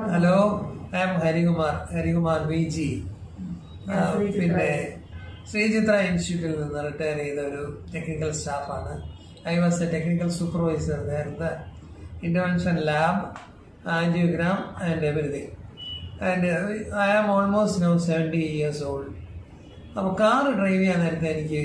hello I'm Harikumar Harikumar V G ആ, പിന്നെ ശ്രീചിത്ര ഇൻസ്റ്റിറ്റ്യൂട്ടിൽ നിന്ന് റിട്ടയർ ചെയ്ത ഒരു ടെക്നിക്കൽ സ്റ്റാഫാണ് I was a technical supervisor the intervention lab angiogram and everything and I am almost now seventy years old അപ്പോൾ car drive ചെയ്യാൻ നേരത്തെ എനിക്ക്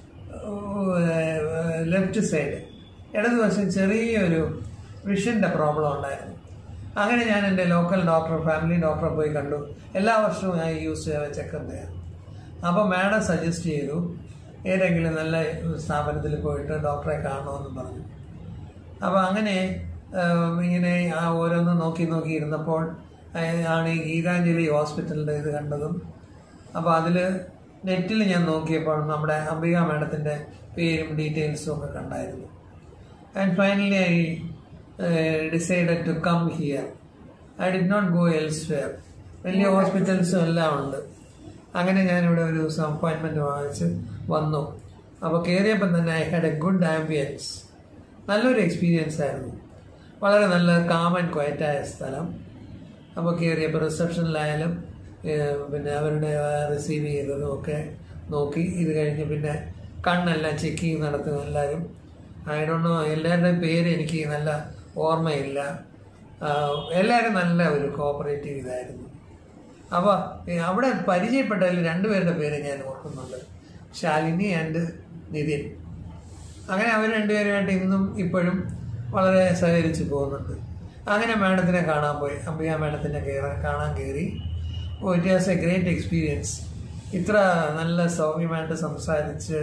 ലെഫ്റ്റ് സൈഡ് ഇടതുവശം ചെറിയൊരു വിഷൻ്റെ പ്രോബ്ലം ഉണ്ടായിരുന്നു അങ്ങനെ ഞാൻ എൻ്റെ ലോക്കൽ ഡോക്ടർ ഫാമിലി ഡോക്ടറെ പോയി കണ്ടു എല്ലാ വർഷവും ഞാൻ യൂസ് ചെയ്യാൻ ചെക്കപ്പ് ചെയ്യാം അപ്പോൾ മാഡം സജസ്റ്റ് ചെയ്തു ഏതെങ്കിലും നല്ല സ്ഥാപനത്തിൽ പോയിട്ട് ഡോക്ടറെ കാണണമെന്ന് പറഞ്ഞു അപ്പോൾ അങ്ങനെ ആഹ്, ഇങ്ങനെ ആ ഓരോന്ന് നോക്കി നോക്കി ഇരുന്നപ്പോൾ ആഹ്, ആണ് ഈ ഗീതാഞ്ജലി ഹോസ്പിറ്റലിൻ്റെ ഇത് കണ്ടതും അപ്പോൾ അതിൽ നെറ്റിൽ ഞാൻ നോക്കിയപ്പോൾ നമ്മുടെ അംബിക മാഡത്തിൻ്റെ പേരും ഡീറ്റെയിൽസും ഒക്കെ കണ്ടായിരുന്നു and finally I decided to come here I did not go elsewhere വലിയ ഹോസ്പിറ്റൽസും എല്ലാം ഉണ്ട് അങ്ങനെ ഞാനിവിടെ ഒരു ദിവസം അപ്പോയിൻമെൻറ്റ് വാങ്ങിച്ച് വന്നു അപ്പോൾ കയറിയപ്പം തന്നെ I had a good ambience നല്ലൊരു എക്സ്പീരിയൻസ് ആയിരുന്നു വളരെ നല്ല കാം ആൻഡ് ക്വയറ്റായ സ്ഥലം അപ്പോൾ കയറിയപ്പോൾ റിസപ്ഷനിലായാലും ഏഹ്, പിന്നെ അവരുടെ റിസീവ് ചെയ്തതും ഒക്കെ നോക്കി ഇത് കഴിഞ്ഞ് പിന്നെ കണ്ണെല്ലാം ചെക്കിങ് നടത്തും എല്ലാവരും ഐ ഡോണ്ട് നോ എല്ലാവരുടെയും പേര് എനിക്ക് നല്ല ഓർമ്മയില്ല ആഹ്, എല്ലാവരും നല്ല ഒരു കോപ്പറേറ്റീവ് ഇതായിരുന്നു അപ്പോൾ അവിടെ പരിചയപ്പെട്ടതിൽ രണ്ടുപേരുടെ പേര് ഞാൻ ഓർക്കുന്നുണ്ട് ശാലിനി ആൻഡ് നിതിൻ അങ്ങനെ അവർ രണ്ടുപേരുമായിട്ട് ഇന്നും ഇപ്പോഴും വളരെ സഹകരിച്ച് പോകുന്നുണ്ട് അങ്ങനെ മാഡത്തിനെ കാണാൻ പോയി അംബിക മാഡത്തിനെ കയറാൻ കാണാൻ കയറി oh it was a great experience ഇത്ര നല്ല സൗമ്യമായിട്ട് സംസാരിച്ച്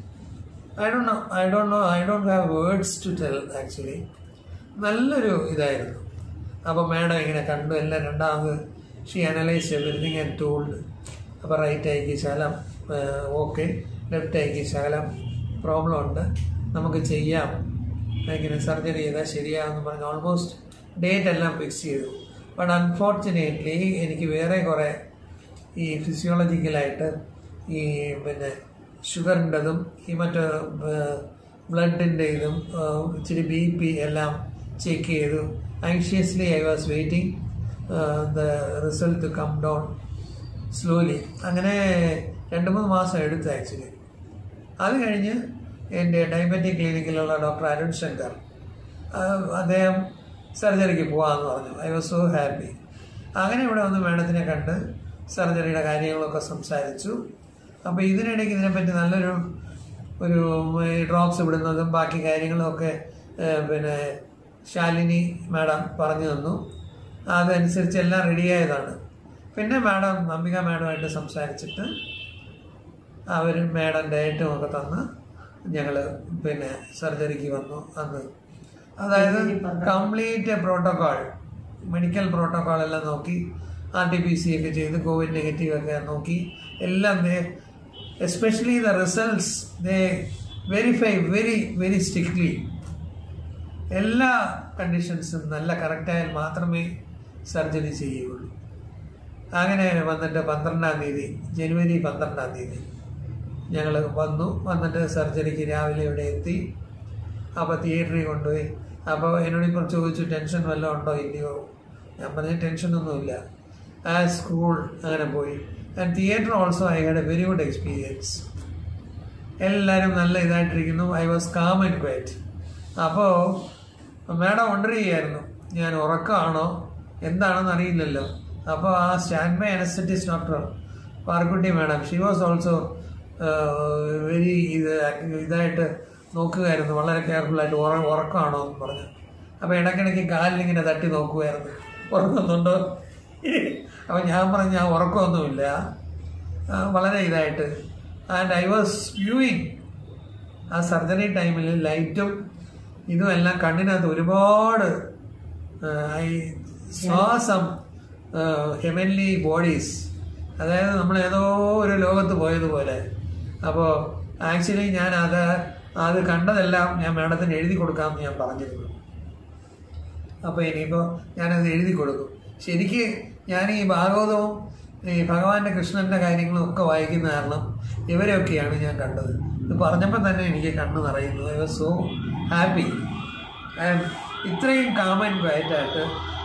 I don't know I don't know I don't have words to tell actually നല്ലൊരു ഇതായിരുന്നു അപ്പോൾ മാഡം ഇങ്ങനെ കണ്ടു എല്ലാം രണ്ടാമത് she analyse everything and told അപ്പോൾ റൈറ്റ് ആയിക്ക് ശകലം ഓക്കെ ലെഫ്റ്റ് ആയിക്ക് ശകലം പ്രോബ്ലം ഉണ്ട് നമുക്ക് ചെയ്യാം ഇങ്ങനെ സർജറി ചെയ്താൽ ശരിയാകുമെന്ന് പറഞ്ഞ് ഓൾമോസ്റ്റ് ഡേറ്റ് എല്ലാം ഫിക്സ് ചെയ്തു ബട്ട് അൺഫോർച്ചുനേറ്റ്ലി എനിക്ക് വേറെ കുറേ ഈ ഫിസിയോളജിക്കലായിട്ട് ഈ പിന്നെ ഷുഗറിൻ്റെതും ഈ മറ്റ് ബ്ലഡിൻ്റെ ഇതും ആ, ഇച്ചിരി ബി പി എല്ലാം ചെക്ക് ചെയ്തു anxiously I was waiting the result to come down slowly അങ്ങനെ രണ്ട് മൂന്ന് മാസം എടുത്തു ആക്ച്വലി അത് കഴിഞ്ഞ് എൻ്റെ ഡയബറ്റിക് ക്ലിനിക്കിലുള്ള ഡോക്ടർ അരുൺ ശങ്കർ ആ, അദ്ദേഹം സർജറിക്ക് പോകാമെന്ന് പറഞ്ഞു ഐ വാസ് സോ ഹാപ്പി അങ്ങനെ ഇവിടെ വന്ന് മാഡത്തിനെ കണ്ട് സർജറിയുടെ കാര്യങ്ങളൊക്കെ സംസാരിച്ചു അപ്പോൾ ഇതിനിടയ്ക്ക് ഇതിനെപ്പറ്റി നല്ലൊരു ഒരു ഡ്രോപ്സ് വിടുന്നതും ബാക്കി കാര്യങ്ങളുമൊക്കെ ഏ, പിന്നെ ശാലിനി മാഡം പറഞ്ഞു തന്നു അതനുസരിച്ച് എല്ലാം റെഡിയായതാണ് പിന്നെ മാഡം അംബിക മാഡമായിട്ട് സംസാരിച്ചിട്ട് അവർ മാഡം ഡയറ്റും ഒക്കെ തന്ന് ഞങ്ങൾ പിന്നെ സർജറിക്ക് വന്നു അന്ന് അതായത് കംപ്ലീറ്റ് പ്രോട്ടോകോൾ മെഡിക്കൽ പ്രോട്ടോകോൾ എല്ലാം നോക്കി ആർ ടി പി സി ഒക്കെ ചെയ്ത് കോവിഡ് നെഗറ്റീവ് ഒക്കെ നോക്കി എല്ലാം especially the results they verify very very strictly എല്ലാ കണ്ടീഷൻസും നല്ല കറക്റ്റായാൽ മാത്രമേ സർജറി ചെയ്യുകയുള്ളൂ അങ്ങനെ വന്നിട്ട് പന്ത്രണ്ടാം തീയതി ജനുവരി പന്ത്രണ്ടാം തീയതി ഞങ്ങൾ വന്നു വന്നിട്ട് സർജറിക്ക് രാവിലെ ഇവിടെ എത്തി അപ്പോൾ തിയേറ്ററിൽ കൊണ്ടുപോയി അപ്പോൾ എന്നോട് ഇപ്പോൾ ചോദിച്ചു ടെൻഷൻ വല്ലതും ഉണ്ടോ ഇല്ലയോ ഞാൻ പറഞ്ഞ ടെൻഷനൊന്നുമില്ല ആ സ്കൂൾ അങ്ങനെ പോയി and theatre also I had a very good experience എല്ലാവരും നല്ല ഇതായിട്ടിരിക്കുന്നു I was calm and quiet അപ്പോൾ മാഡം ഓർഡർ ചെയ്യായിരുന്നു ഞാൻ ഉറക്കമാണോ എന്താണെന്ന് അറിയില്ലല്ലോ അപ്പോൾ ആ stand by anaesthetist doctor Parkutty madam she was also very ഇത് ഇതായിട്ട് നോക്കുകയായിരുന്നു വളരെ കെയർഫുള്ളായിട്ട് ഉറ ഉറക്കമാണോ എന്ന് പറഞ്ഞു അപ്പോൾ ഇടയ്ക്കിടയ്ക്ക് കാലിലിങ്ങനെ തട്ടി നോക്കുമായിരുന്നു ഉറങ്ങുന്നുണ്ടോ അപ്പോൾ ഞാൻ പറഞ്ഞു ഞാൻ ഉറക്കമൊന്നുമില്ല ആ, വളരെ ഇതായിട്ട് ആൻഡ് ഐ വാസ് വ്യൂയിങ് ആ സർജറി ടൈമിൽ ലൈറ്റും ഇതും എല്ലാം കണ്ണിനകത്ത് ഒരുപാട് ഐ ശ്വാസം ഹെവൻലി ബോഡീസ് അതായത് നമ്മൾ ഏതോ ഒരു ലോകത്ത് പോയതുപോലെ അപ്പോൾ ആക്ച്വലി ഞാൻ അത് അത് കണ്ടതെല്ലാം ഞാൻ മാഡത്തിന് എഴുതി കൊടുക്കാമെന്ന് ഞാൻ പറഞ്ഞിരുന്നു അപ്പോൾ ഇനിയിപ്പോൾ ഞാനത് എഴുതി കൊടുക്കും ശരിക്ക് ഞാൻ ഈ ഭാഗവതവും ഈ ഭഗവാന്റെ കൃഷ്ണന്റെ കാര്യങ്ങളും ഒക്കെ വായിക്കുന്ന കാരണം ഇവരെയൊക്കെയാണ് ഞാൻ കണ്ടത് ഇത് പറഞ്ഞപ്പോൾ തന്നെ എനിക്ക് കണ്ണ് നിറയുന്നു ഐ വാസ് സോ ഹാപ്പി ഇത്രയും കാമൻ ക്വയറ്റായിട്ട്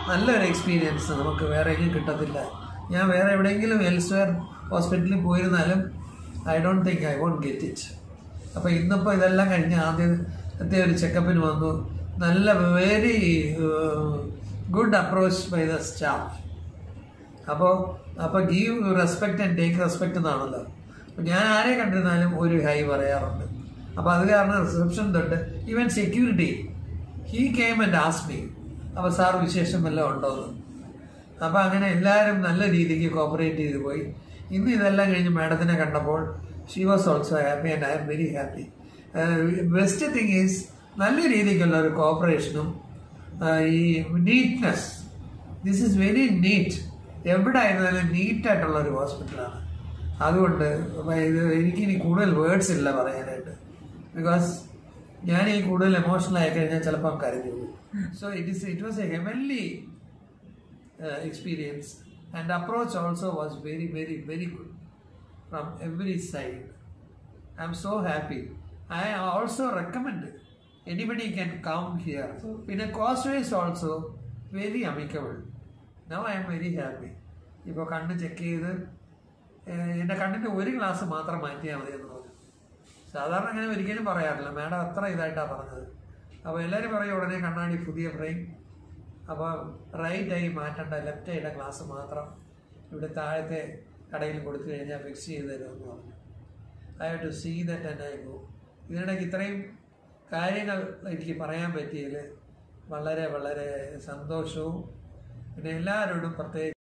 നല്ലൊരു എക്സ്പീരിയൻസ് നമുക്ക് വേറെ എങ്ങും കിട്ടത്തില്ല ഞാൻ വേറെ എവിടെയെങ്കിലും എൽസ്വെയർ ഹോസ്പിറ്റലിൽ പോയിരുന്നാലും I don't think I won't get it അപ്പോൾ ഇന്നിപ്പോൾ ഇതെല്ലാം കഴിഞ്ഞ് ആദ്യത്തെ ഒരു ചെക്കപ്പിന് വന്നു നല്ല very good approach by the staff അപ്പോൾ അപ്പോൾ give respect and take respect എന്നാണല്ലോ അപ്പോൾ ഞാൻ ആരെ കണ്ടിരുന്നാലും ഒരു ഹൈ പറയാറുണ്ട് അപ്പോൾ അത് കാരണം റിസപ്ഷൻ തൊട്ട് even security he came and ask me അപ്പോൾ സാർ വിശേഷം വല്ലതും ഉണ്ടോയെന്ന് അപ്പോൾ അങ്ങനെ എല്ലാവരും നല്ല രീതിക്ക് കോപ്പറേറ്റ് ചെയ്ത് പോയി ഇന്ന് ഇതെല്ലാം കഴിഞ്ഞ് മാഡത്തിനെ കണ്ടപ്പോൾ she was also happy and I'm very happy best thing is നല്ല രീതിക്കുള്ള ഒരു കോപ്പറേഷനും ഈ neatness this is very neat എവിടെ ആയിരുന്നാലും നീറ്റായിട്ടുള്ള ഒരു ഹോസ്പിറ്റലാണ് അതുകൊണ്ട് ഇത് എനിക്കിനി കൂടുതൽ വേർഡ്സ് ഇല്ല പറയാനായിട്ട് ബിക്കോസ് ഞാൻ ഈ കൂടുതൽ എമോഷണൽ ആയി കഴിഞ്ഞാൽ ചിലപ്പം കരഞ്ഞു പോകും so it is it was a heavenly experience and approach also was very very very good from every side i'm so happy i also recommend anybody can come here പിന്നെ cost wise also very amicable now I'm very happy ഇപ്പോൾ കണ്ണ് check ചെയ്ത് ഏഹ്, എൻ്റെ കണ്ണിൻ്റെ ഒരു glass മാത്രം മാറ്റിയാൽ മതി എന്ന് പറഞ്ഞു സാധാരണ അങ്ങനെ ഒരിക്കലും പറയാറില്ല മാഡം അത്ര ഇതായിട്ടാണ് പറഞ്ഞത് അപ്പോൾ എല്ലാവരും പറയും ഉടനെ കണ്ണാടി പുതിയ ഫ്രെയിം അപ്പോൾ റൈറ്റ് ഐ മാറ്റേണ്ട ലെഫ്റ്റ് ഐയുടെ ഗ്ലാസ് മാത്രം ഇവിടെ താഴത്തെ കടയിൽ കൊടുത്തു കഴിഞ്ഞാൽ ഫിക്സ് ചെയ്ത് തരുമെന്ന് പറഞ്ഞു I have to see that and I go ഇതിനിടയ്ക്ക് ഇത്രയും കാര്യങ്ങൾ എനിക്ക് പറയാൻ പറ്റിയതിൽ വളരെ വളരെ സന്തോഷവും പിന്നെ എല്ലാവരോടും പ്രത്യേകിച്ച്